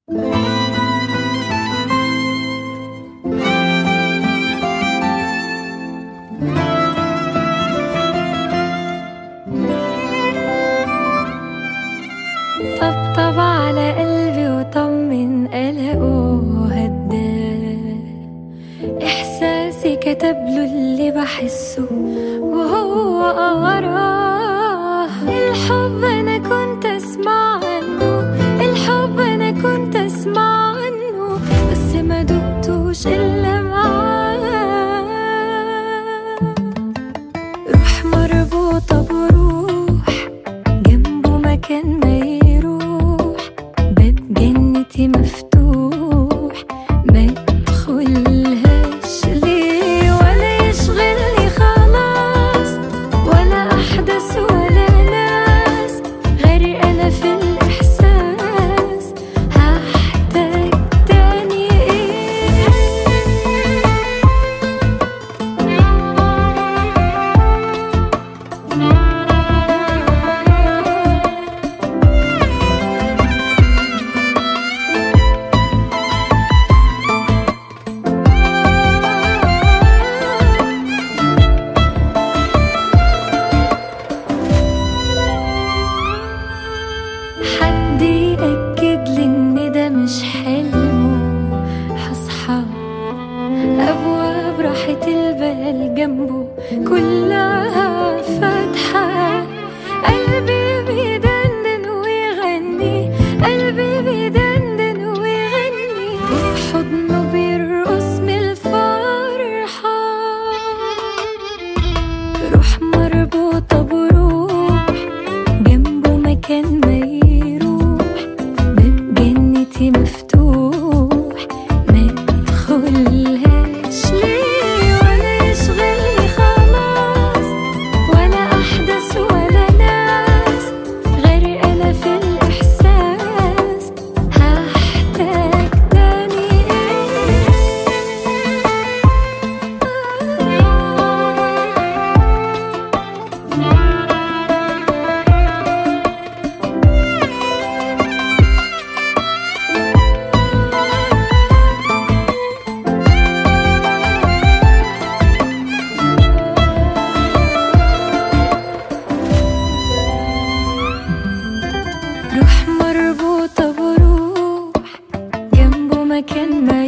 طبطب على قلبي وطمن قلقه هداه إحساسي كتبله اللي بحسه وهو قراه الحب أنا كنت أسمع عنه الحب أنا كنت أسمع عنه بس ما دقتوش إلا معاه روح مربوطة بروح جنبه مكان ما يروح باب جنتي مفتوح ما يدخلهاش ليه ولا يشغلني خلاص ولا أحدث ولا ناس غير أنا في الإحساس هحتاج تاني إيه حد يأكد لي إن ده مش حلم هصحى أبواب راحة البال جنبه كلها فاتحة قلبي بيدندن ويغني قلبي بيدندن ويغني وفي حضنه بيرقص من الفرحة روح مربوطة بروح جنبه مكان ما يروح باب جنتي مفتوح ما يدخلهاش ليه ولا يشغلني خلاص ولا أحدث ولا ناس غير أنا في الإحساس هحتاج تاني روح مربوطة بروح جنبه مكان ما